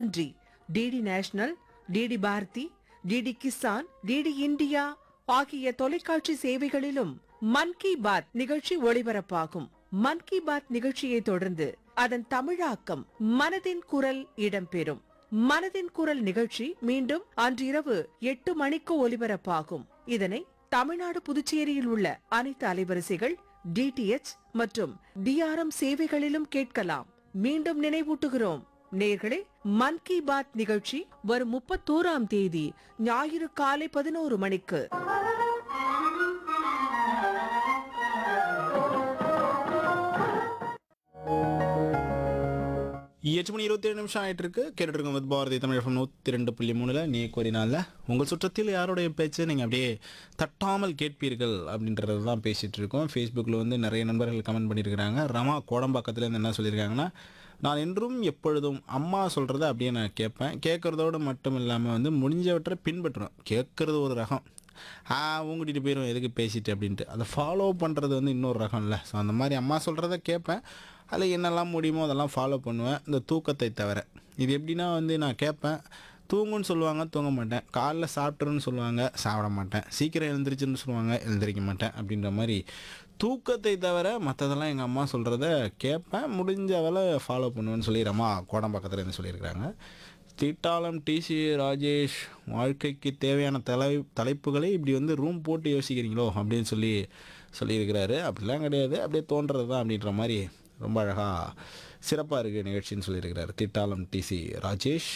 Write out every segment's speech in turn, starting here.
மட்டுமன்றி DD National DD Bharati DD Kisan DD India ஆகிய தொலைக்காட்சி சேவைகளிலும் மன் கி பாத் நிகழ்ச்சி ஒளிபரப்பாகும் மன் கி பாத் நிகழ்ச்சியை தொடர்ந்து அதன் தமிழாக்கம் மனதின் குரல் இடம்பெறும் மனதின் குரல் நிகழ்ச்சி மீண்டும் அன்றிரவு எட்டு மணிக்கு ஒலிபரப்பாகும் இதனை தமிழ்நாடு புதுச்சேரியில் உள்ள அனைத்து அலைவரிசைகள் டிடிஎச் மற்றும் டிஆர்எம் சேவைகளிலும் கேட்கலாம் மீண்டும் நினைவூட்டுகிறோம் நேர்களே மன் கி பாத் நிகழ்ச்சி வரும் முப்பத்தோராம் தேதி ஞாயிறு காலை பதினோரு மணிக்கு எட்டு மணி இருபத்தி ஏழு நிமிஷம் ஆயிட்டு இருக்கு கேட்டுட்டு இருக்கோம் வித் பாரதி தமிழ் FM நூற்றி ரெண்டு புள்ளி மூணுல நீ கோரினால உங்கள் சுற்றத்தில் யாருடைய பேச்சு நீங்கள் அப்படியே தட்டாமல் கேட்பீர்கள் அப்படின்றது தான் பேசிட்டு இருக்கோம் ஃபேஸ்புக்கில் வந்து நிறைய நண்பர்கள் கமெண்ட் பண்ணியிருக்கிறாங்க ரமா கோடம்பாக்கத்துலேருந்து என்ன சொல்லியிருக்காங்கன்னா நான் என்றும் எப்பொழுதும் அம்மா சொல்கிறத அப்படியே நான் கேட்பேன் கேட்குறதோடு மட்டும் இல்லாமல் வந்து முடிஞ்சவற்றை பின்பற்றுவேன் கேட்குறது ஒரு ரகம் ஆ ஊங்கிட்டு போயிடும் எதுக்கு பேசிட்டு அப்படின்ட்டு அதை ஃபாலோ பண்ணுறது வந்து இன்னொரு ரகம் இல்லை ஸோ அந்த மாதிரி அம்மா சொல்கிறத கேட்பேன் அதில் என்னெல்லாம் முடியுமோ அதெல்லாம் ஃபாலோ பண்ணுவேன் இந்த தூக்கத்தை தவிர இது எப்படின்னா வந்து நான் கேட்பேன் தூங்குன்னு சொல்லுவாங்க தூங்க மாட்டேன் காலைல சாப்பிட்ருன்னு சொல்லுவாங்க சாப்பிட மாட்டேன் சீக்கிரம் எழுந்திரிச்சுன்னு சொல்லுவாங்க எழுந்திரிக்க மாட்டேன் அப்படின்ற மாதிரி தூக்கத்தை தவிர மற்றதெல்லாம் எங்கள் அம்மா சொல்கிறத கேட்பேன் முடிஞ்ச வேலை ஃபாலோ பண்ணுவேன்னு சொல்லி ரமா கோடம்பாக்கத்தில் இருந்து சொல்லியிருக்கிறாங்க தீட்டாளம் டிசி ராஜேஷ் வாழ்க்கைக்கு தேவையான தலை தலைப்புகளை இப்படி வந்து ரூம் போட்டு யோசிக்கிறீங்களோ அப்படின்னு சொல்லி சொல்லியிருக்கிறாரு அப்படிலாம் கிடையாது அப்படியே தோன்றது தான் அப்படின்ற மாதிரி ரொம்ப அழகாக சிறப்பாக இருக்குது நிகழ்ச்சின்னு சொல்லியிருக்கிறாரு தீட்டாளம் டிசி ராஜேஷ்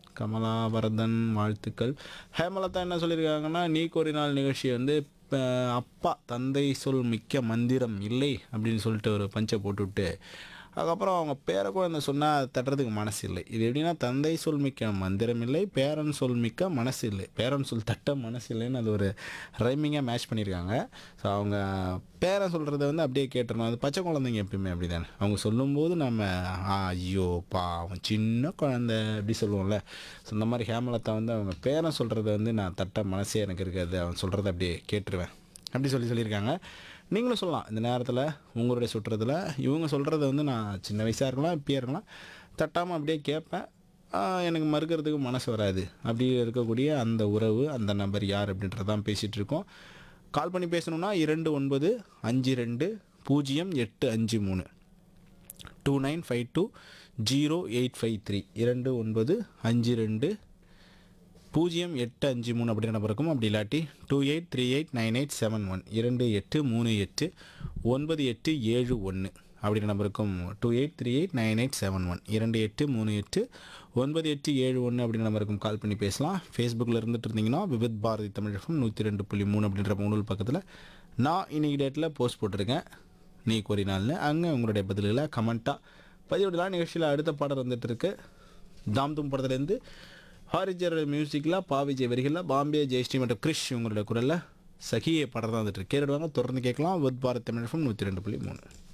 கமலாவரதன் வாழ்த்துக்கள் ஹேமலதா என்ன சொல்லியிருக்காங்கன்னா நீ கோரினால் நிகழ்ச்சி வந்து இப்ப அப்பா தந்தை சொல் மிக்க மந்திரம் இல்லை அப்படின்னு சொல்லிட்டு ஒரு பஞ்சை போட்டுவிட்டு அதுக்கப்புறம் அவங்க பேர குழந்தை சொன்னால் தட்டுறதுக்கு மனசு இல்லை இது எப்படின்னா தந்தை சொல் மிக்க மந்திரம் இல்லை பேரன் சொல் மிக்க மனசு இல்லை பேரன் சொல் தட்ட மனசு இல்லைன்னு அது ஒரு ரைமிங்காக மேட்ச் பண்ணியிருக்காங்க ஸோ அவங்க பேரன் சொல்கிறத வந்து அப்படியே கேட்டுருணும் அது பச்சை குழந்தைங்க எப்பயுமே அப்படி தானே அவங்க சொல்லும்போது நம்ம "ஆ, ஐயோ பா அவன் சின்ன குழந்தை அப்படி சொல்லுவோம்ல ஸோ இந்த மாதிரி ஹேமலதா வந்து அவங்க பேரன் சொல்கிறத வந்து நான் தட்ட மனசே எனக்கு இருக்காது அவன் சொல்கிறத அப்படியே கேட்டுருவேன் அப்படி சொல்லி சொல்லியிருக்காங்க நீங்களும் சொல்லலாம் இந்த நேரத்தில் உங்களுடைய சுற்றுறதுல இவங்க சொல்கிறத வந்து நான் சின்ன வயசாக இருக்கலாம் இப்பயே இருக்கலாம் தட்டாமல் அப்படியே கேட்பேன் ஆஹ் எனக்கு மறுக்கிறதுக்கு மனசு வராது அப்படி இருக்கக்கூடிய அந்த உறவு அந்த நபர் யார் அப்படின்றதான் பேசிகிட்டு இருக்கோம் கால் பண்ணி பேசணும்னா இரண்டு ஒன்பது அஞ்சு ரெண்டு பூஜ்ஜியம் எட்டு அஞ்சு மூணு two nine five two zero eight five three இரண்டு ஒன்பது அஞ்சு ரெண்டு பூஜ்ஜியம் எட்டு அஞ்சு மூணு அப்படின்ற நம்பர் இருக்கும் அப்படி இல்லாட்டி two eight three eight nine eight seven one இரண்டு எட்டு மூணு எட்டு ஒன்பது எட்டு ஏழு ஒன்று அப்படின்ற நம்பருக்கும் two eight three eight nine eight seven one இரண்டு எட்டு மூணு எட்டு ஒன்பது எட்டு ஏழு ஒன்று அப்படின்ற நம்பருக்கும் கால் பண்ணி பேசலாம் ஃபேஸ்புக்கில் இருந்துட்டு இருந்தீங்கன்னா விவித் பாரதி தமிழகம் நூற்றி ரெண்டு புள்ளி மூணு அப்படின்ற மூணு பக்கத்தில் நான் இன்னைக்கு டேட்டில் போஸ்ட் போட்டிருக்கேன் நீ கோரினால்னு அங்கே உங்களுடைய பதில்களை கமெண்ட்டாக பதிவிடலாம் நிகழ்ச்சியில் அடுத்த பாடல் வந்துட்டு இருக்கு தாம் தும் படத்துலேருந்து ஹாரிஜர் மியூசிக்கில் பாவிஜய் வரிகளில் பாம்பே ஜெயஸ்ரீ மற்றும் கிரிஷ் உங்களுடைய குரலில் சகியை படம் தான் வந்துட்டு இருக்கு கேட்டுடுவாங்க தொடர்ந்து கேட்கலாம் வித் பாரத் தமிழ் நூற்றி ரெண்டு புள்ளி மூணு